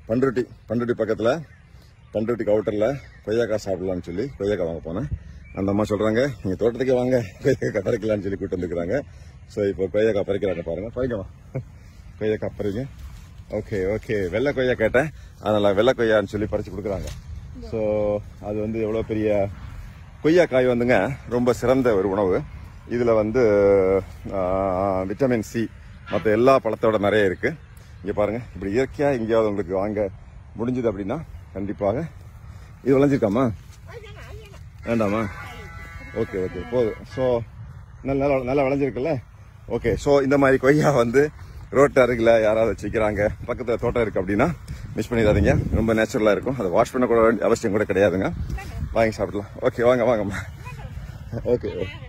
பண்ருட்டி பண்ருட்டி பக்கத்தில் பண்ருட்டி கவுட்டரில் கொய்யாக்காய் சாப்பிடலாம்னு சொல்லி கொய்யாக்காய் வாங்க போனேன் அந்த அம்மா சொல்கிறாங்க நீங்கள் தோட்டத்துக்கே வாங்க கொய்யாக்காய் பறிக்கலாம்னு சொல்லி கூட்டு வந்துருக்குறாங்க ஸோ இப்போ கொய்யாக்காய் பறிக்கிறாங்க பாருங்க பறிக்கலாம் கொய்யாக்காய் பறிங்க ஓகே ஓகே வெள்ளை கொய்யா கேட்டேன் அதனால் வெள்ளை கொய்யான்னு சொல்லி பறித்து கொடுக்குறாங்க ஸோ அது வந்து எவ்வளோ பெரிய கொய்யாக்காய் வந்துங்க ரொம்ப சிறந்த ஒரு உணவு இதில் வந்து ஆஹ், விட்டமின் சி மற்ற எல்லா பழத்தோட நிறைய இருக்கு இங்கே பாருங்க இப்படி இயற்கையாக எங்கேயாவது உங்களுக்கு வாங்க முடிஞ்சது அப்படின்னா கண்டிப்பாக இது விளைஞ்சிருக்காமா வேண்டாமா ஓகே ஓகே போதும் ஸோ நல்ல நல்லா நல்லா விளைஞ்சிருக்குல்ல ஓகே ஸோ இந்த மாதிரி கொய்யா வந்து ரோட்டு அருகில் யாராவது வச்சுக்கிறாங்க பக்கத்தில் தோட்டம் இருக்கு அப்படின்னா மிஸ் பண்ணிடாதீங்க ரொம்ப நேச்சுரலாக இருக்கும் அதை வாஷ் பண்ண கூட வேண்டிய அவசியம் கூட கிடையாதுங்க வாங்கி சாப்பிடலாம் ஓகே வாங்க வாங்கம்மா okay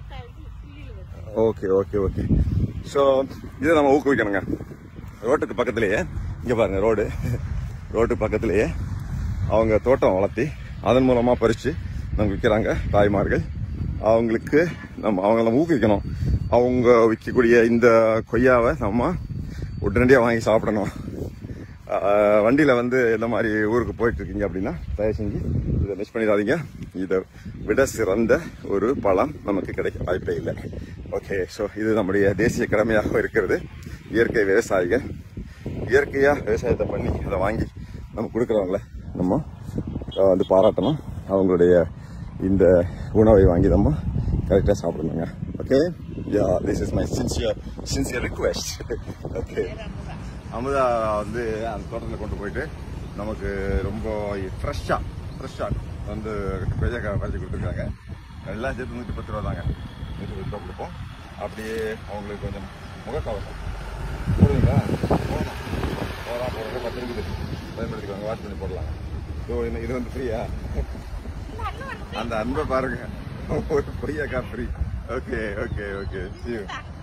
okay okay okay so இதை நம்ம ஊக்குவிக்கணுங்க ரோட்டுக்கு பக்கத்துலேயே இங்கே பாருங்க ரோடு ரோட்டு பக்கத்துலேயே அவங்க தோட்டம் வளர்த்தி அதன் மூலமாக பறித்து நமக்கு விற்கிறாங்க தாய்மார்கள் அவங்களுக்கு நம்ம அவங்கள நம்ம ஊக்குவிக்கணும் அவங்க விற்கக்கூடிய இந்த கொய்யாவை நம்ம உடனடியாக வாங்கி சாப்பிடணும் ஆஹ் வண்டியில வந்து இந்த மாதிரி ஊருக்கு போயிட்டு இருக்கீங்க அப்படின்னா தயவு செஞ்சு இதை மிஸ் பண்ணிடாதீங்க இதை விட சிறந்த ஒரு பழம் நமக்கு கிடைக்க வாய்ப்பே இல்லை ஓகே ஸோ இது நம்முடைய தேசிய கடமையாக இருக்கிறது இயற்கை விவசாயிகள் இயற்கையா விவசாயத்தை பண்ணி இதை வாங்கி நம்ம கொடுக்குறவங்கள நம்ம ஆஹ் வந்து பாராட்டணும் அவங்களுடைய இந்த உணவை வாங்கி நம்ம கரெக்டாக சாப்பிடணுங்க okay yeah this is my sincere sincere request okay Amutha வந்து அந்த தோட்டத்தில் கொண்டு போயிட்டு நமக்கு ரொம்ப ஃப்ரெஷ்ஷாக ஃப்ரெஷ்ஷாக வந்து கொய்யாக்காய் பறிச்சு கொடுத்துருக்காங்க எல்லாம் சேர்த்து நூற்றி பத்து ரூபா தாங்க நூற்றி பத்து ரூபா கொடுப்போம் அப்படியே அவங்களுக்கு கொஞ்சம் முகக்கவசம் போடுவீங்களா போடலாம் போடலாம் போடுறது பத்து இருக்குது பயன்படுத்திக்குவாங்க வாட்ச் பண்ணி போடலாம் ஸோ இது வந்து ஃப்ரீயா அந்த அன்பை பாருங்க ஒரு கொய்யாக்கா ஃப்ரீ ஓகே ஓகே ஓகே